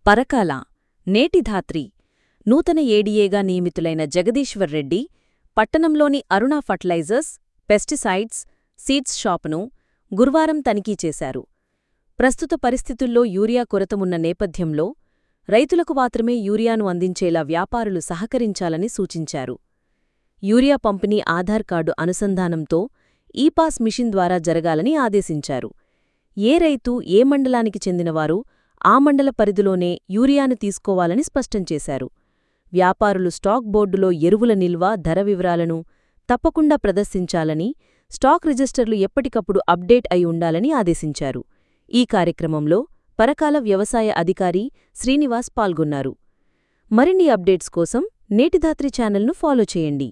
పరకాల నేటిధాత్రి నూతన ఏడీఏగా నియమితులైన జగదీశ్వర్ రెడ్డి పట్టణంలోని అరుణ ఫర్టిలైజర్స్ పెస్టిసైడ్స్ సీడ్స్ షాపును గురువారం తనిఖీ చేశారు ప్రస్తుత పరిస్థితుల్లో యూరియా కొరత ఉన్న నేపథ్యంలో రైతులకు మాత్రమే యూరియాను అందించేలా వ్యాపారులు సహకరించాలని సూచించారు యూరియా పంపిణీ ఆధార్ కార్డు అనుసంధానంతో ఈపాస్ మిషన్ ద్వారా జరగాలని ఆదేశించారు ఏ రైతు ఏ మండలానికి చెందినవారు ఆ మండల పరిధిలోనే యూరియాను తీసుకోవాలని స్పష్టం చేశారు వ్యాపారులు స్టాక్ బోర్డులో ఎరువుల నిల్వ ధర వివరాలను తప్పకుండా ప్రదర్శించాలని స్టాక్ రిజిస్టర్లు ఎప్పటికప్పుడు అప్డేట్ అయి ఉండాలని ఆదేశించారు ఈ కార్యక్రమంలో పరకాల వ్యవసాయ అధికారి శ్రీనివాస్ పాల్గొన్నారు మరిన్ని అప్డేట్స్ కోసం నేటిధాత్రి ఛానల్ను ఫాలో చేయండి